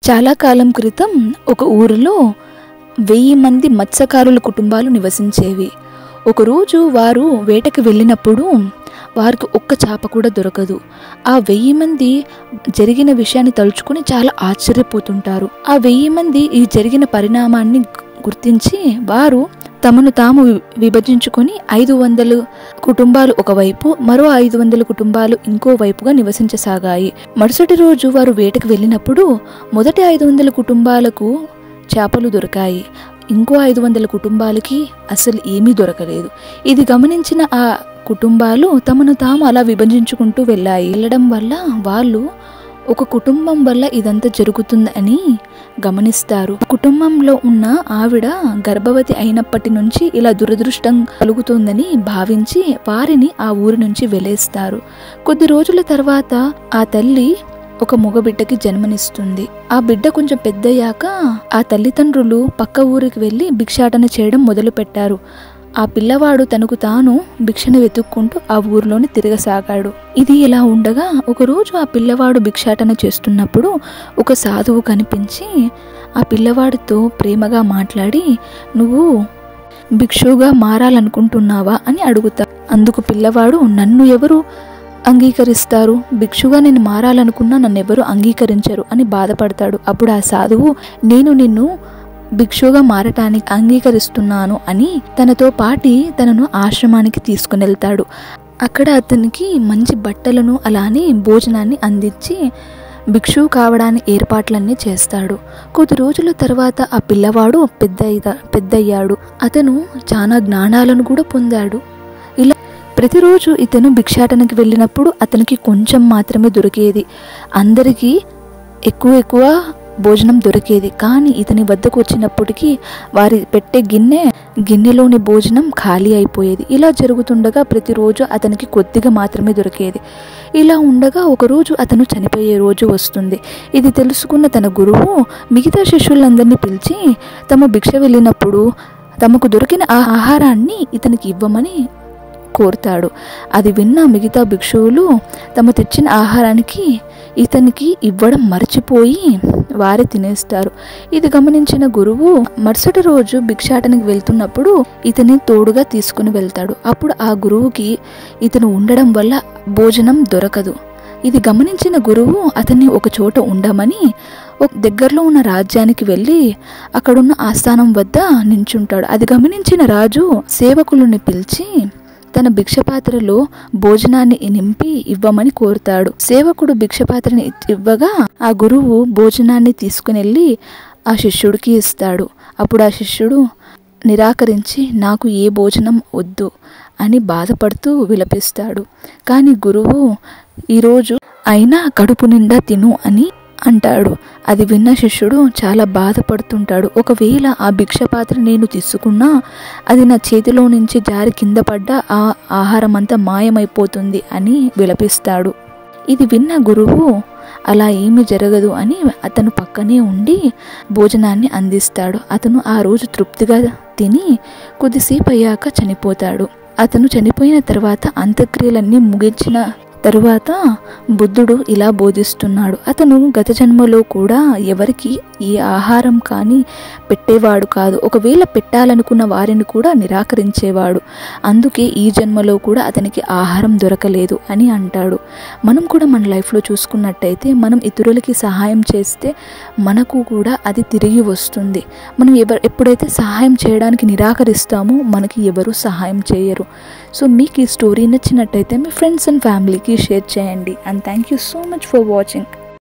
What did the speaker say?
చాలా కాలం క్రితం ఒక ఊరిలో వెయ్యి మంది మత్స్యకారుల కుటుంబాలు నివసించేవి ఒకరోజు వారు వేటకి వెళ్ళినప్పుడు వారికి ఒక్క చేప కూడా దొరకదు ఆ వెయ్యి మంది జరిగిన విషయాన్ని తలుచుకుని చాలా ఆశ్చర్యపోతుంటారు ఆ వెయ్యి మంది ఈ జరిగిన పరిణామాన్ని గుర్తించి వారు తమను తాము వి- విభజించుకొని ఐదు వందలు కుటుంబాలు ఒకవైపు మరో ఐదు వందల కుటుంబాలు ఇంకో వైపుగా నివసించసాగాయి మరుసటి రోజు వారు వేటకు వెళ్ళినప్పుడు మొదటి ఐదు వందల కుటుంబాలకు చేపలు దొరికాయి ఇంకో ఐదు వందల కుటుంబాలకి అసలు ఏమీ దొరకలేదు ఇది గమనించిన ఆ కుటుంబాలు తమను తాము అలా విభజించుకుంటూ వెళ్ళాయి వెళ్ళడం వల్ల వాళ్ళు ఒక కుటుంబం వల్ల ఇదంతా జరుగుతుందని గమనిస్తారు కుటుంబంలో ఉన్న ఆవిడ గర్భవతి అయినప్పటి నుంచి ఇలా దురదృష్టం కలుగుతుందని భావించి వారిని ఆ ఊరి నుంచి వెలేస్తారు కొద్ది రోజుల తర్వాత ఆ తల్లి ఒక మగబిడ్డకి జన్మనిస్తుంది ఆ బిడ్డ కొంచెం పెద్దయ్యాక ఆ తల్లిదండ్రులు పక్క ఊరికి వెళ్ళి భిక్షాటన చేయడం మొదలు పెట్టారు ఆ పిల్లవాడు తనకు తాను భిక్షను వెతుక్కుంటూ ఆ ఊరిలోని తిరగసాగాడు ఇది ఇలా ఉండగా ఒకరోజు ఆ పిల్లవాడు భిక్షాటన చేస్తున్నప్పుడు ఒక సాధువు కనిపించి ఆ పిల్లవాడితో ప్రేమగా మాట్లాడి నువ్వు భిక్షువుగా మారాలనుకుంటున్నావా అని అడుగుతా అందుకు పిల్లవాడు నన్ను ఎవరు అంగీకరిస్తారు భిక్షుగా నేను మారాలనుకున్నా నన్ను ఎవరు అంగీకరించరు అని బాధపడతాడు అప్పుడు ఆ సాధువు నేను నిన్ను భిక్షుగా మారటానికి అంగీకరిస్తున్నాను అని తనతో పాటి తనను ఆశ్రమానికి తీసుకుని వెళ్తాడు అక్కడ అతనికి మంచి బట్టలను అలానే భోజనాన్ని అందించి భిక్షువు కావడానికి ఏర్పాట్లన్నీ చేస్తాడు కొద్ది రోజుల తర్వాత ఆ పిల్లవాడు పెద్ద పెద్దయ్యాడు అతను చాలా జ్ఞానాలను కూడా పొందాడు ఇలా ప్రతిరోజు ఇతను భిక్షాటనకి వెళ్ళినప్పుడు అతనికి కొంచెం మాత్రమే దొరికేది అందరికీ ఎక్కువ ఎక్కువ భోజనం దొరికేది కానీ ఇతని వద్దకు వచ్చినప్పటికీ వారి పెట్టే గిన్నె గిన్నెలోని భోజనం ఖాళీ అయిపోయేది ఇలా జరుగుతుండగా ప్రతిరోజు అతనికి కొద్దిగా మాత్రమే దొరికేది ఇలా ఉండగా ఒకరోజు అతను చనిపోయే రోజు వస్తుంది ఇది తెలుసుకున్న తన గురువు మిగతా శిష్యులందరినీ పిలిచి తమ భిక్ష వెళ్ళినప్పుడు తమకు దొరికిన ఆ ఆహారాన్ని ఇతనికి ఇవ్వమని కోరుతాడు అది విన్న మిగతా భిక్షువులు తమ తెచ్చిన ఆహారానికి ఇతనికి ఇవ్వడం మర్చిపోయి వారే తినేస్తారు ఇది గమనించిన గురువు మరుసటి రోజు భిక్షాటనకి వెళ్తున్నప్పుడు ఇతని తోడుగా తీసుకుని వెళ్తాడు అప్పుడు ఆ గురువుకి ఇతను ఉండడం వల్ల భోజనం దొరకదు ఇది గమనించిన గురువు అతన్ని ఒక చోట ఉండమని ఒక దగ్గరలో ఉన్న రాజ్యానికి వెళ్ళి అక్కడున్న ఆస్థానం వద్ద నించుంటాడు అది గమనించిన రాజు సేవకులను పిలిచి తన భిక్షపాత్రలో భోజనాన్ని నింపి ఇవ్వమని కోరుతాడు సేవకుడు భిక్షపాత్రని ఇవ్వగా ఆ గురువు భోజనాన్ని తీసుకుని వెళ్ళి ఆ శిష్యుడికి ఇస్తాడు అప్పుడు ఆ శిష్యుడు నిరాకరించి నాకు ఏ భోజనం వద్దు అని బాధపడుతూ విలపిస్తాడు కానీ గురువు ఈరోజు అయినా కడుపు నిండా తిను అని అంటాడు అది విన్న శిష్యుడు చాలా బాధపడుతుంటాడు ఒకవేళ ఆ భిక్షపాత్ర నేను తీసుకున్నా అది నా చేతిలో నుంచి జారి కింద పడ్డ ఆ ఆహారం అంతా మాయమైపోతుంది అని విలపిస్తాడు ఇది విన్న గురువు అలా ఏమీ జరగదు అని అతను పక్కనే ఉండి భోజనాన్ని అందిస్తాడు అతను ఆ రోజు తృప్తిగా తిని కొద్దిసేపు అయ్యాక చనిపోతాడు అతను చనిపోయిన తర్వాత అంత్యక్రియలన్నీ ముగించిన తరువాత బుద్ధుడు ఇలా బోధిస్తున్నాడు అతను గత జన్మలో కూడా ఎవరికి ఈ ఆహారం కానీ పెట్టేవాడు కాదు ఒకవేళ పెట్టాలనుకున్న వారిని కూడా నిరాకరించేవాడు అందుకే ఈ జన్మలో కూడా అతనికి ఆహారం దొరకలేదు అని అంటాడు మనం కూడా మన లైఫ్లో చూసుకున్నట్టయితే మనం ఇతరులకి సహాయం చేస్తే మనకు కూడా అది తిరిగి వస్తుంది మనం ఎవరు ఎప్పుడైతే సహాయం చేయడానికి నిరాకరిస్తామో మనకి ఎవరు సహాయం చేయరు సో మీకు ఈ స్టోరీ నచ్చినట్టయితే మీ ఫ్రెండ్స్ అండ్ ఫ్యామిలీకి షేర్ చేయండి and thank you so much for watching